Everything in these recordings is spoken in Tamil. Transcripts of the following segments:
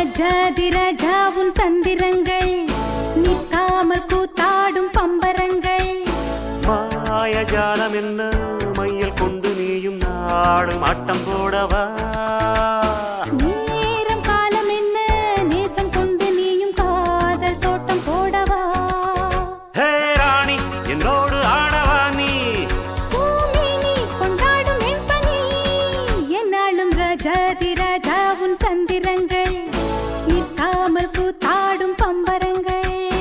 ராஜாதி ராஜாவுன் தந்திரங்கள் நிற்காமல் கூத்தாடும் பம்பரங்கள் மாயஜாலம் என்ன மையல் கொண்டு நீயும் நாடும் ஆட்டம் போடவா நேரம் காலம் என்ன நேசம் கொண்டு நீயும் காதல் தோட்டம் போடவா ஹே ராணி என்னோடு ஆடவா நீ பூமேனி கொண்டாடும் வெண்பனி என்னாலும் ராஜாதி ராஜாவுன் தந்திரங்கள் நிற்காமல் கூத்தாடும் பம்பரங்கள்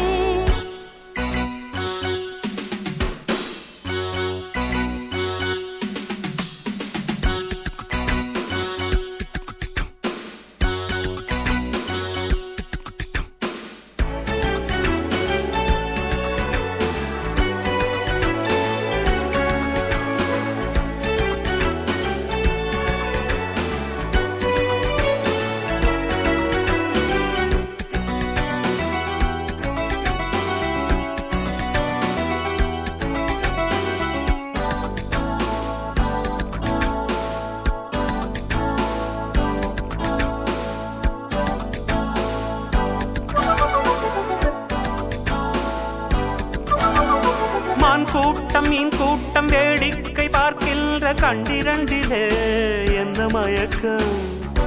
மான் கூட்டம் மீன் கூட்டம் வேடிக்கை பார்க்கின்ற கண்டிரண்டிலே என்ன மயக்கம்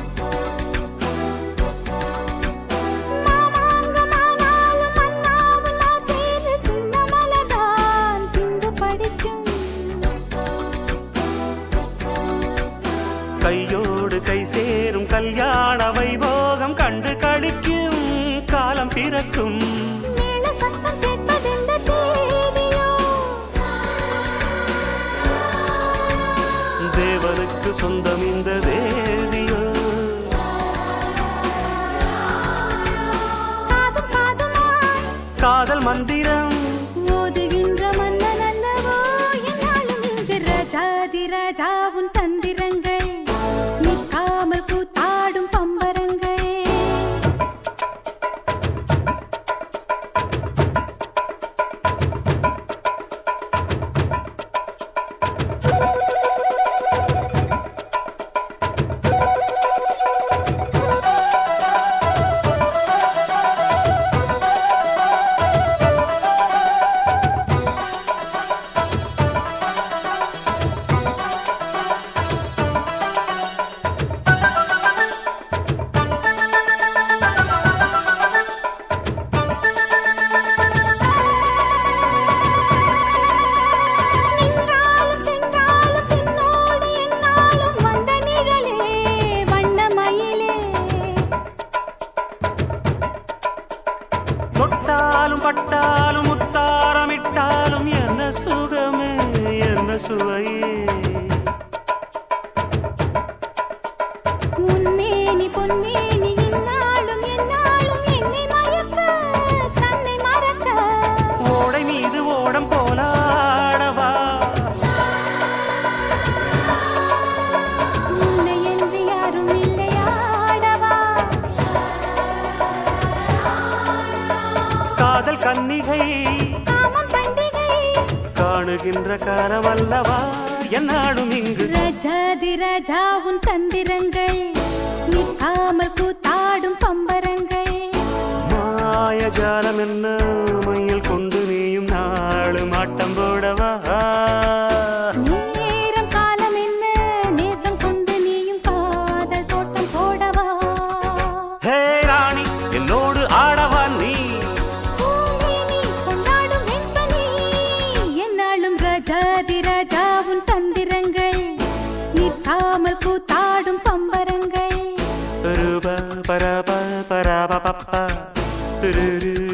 மாமாங்கமானாலும் மன்னாவும் நான் சேர்ந்து சின்ன மலர்தான் சிந்து படிக்கும் கையோடு கை சேரும் கல்யாண வைபோகம் கண்டு கழிக்கும் காலம் பிறக்கும் மேல சத்தம் கேட்பதெந்த தேவியோ தேவனுக்கு சொந்தம் இந்த தேவியோ காதும் காதுமாய் காதல் மந்திரம் ஓதுகின்ற மன்னன் அல்லவோ என்னாலும் இங்கு ராஜாதி ராஜாவுன் தந்திரங்கள் நிற்காமல் கூத்தாடும் பம்பரங்கள் நின்றாலும் சென்றாலும் பின்னோடு என்னாலும் வந்த நிழலே வண்ணமயிலே தொட்டாலும் பட்டாலும் முத்தாரமிட்டாலும் என்ன சுகமே என்ன சுவையே உன்மேனி பொன்மேனி இந்நாளும் என்னாலும் என்னை மயக்க தன்னை மறக்க ஓடை மீது ஓடம் போலாடவா உன்னை என்று யாரும் இல்லையாடவா காதல் கன்னிகை காமம் பண்டிகை காணுகின்ற காலமல்லவா என்னாடும் இங்கு ரஜாதி ராஜாவுன் தந்திரங்கள் நிற்காமல் கூத்தாடும் பம்பரங்கள் மாயஜாலம் என்ன மையில் கொண்டு நீயும் நாளும் ஆட்டம் போடவா நேரம் காலம் என்ன நேசம் கொண்டு நீயும் காதல் தோட்டம் போடவா ஹே ராணி என்னோடு ஆடவா நீ பூமேனி கொண்டாடும் வெண்பனி என்னாலும் ராஜாதி ராஜாவுன் தந்திரங்கள் நிற்காமல் கூத்தாடும் பம்பரங்கள் பருப பரப பரப பப்ப துருரு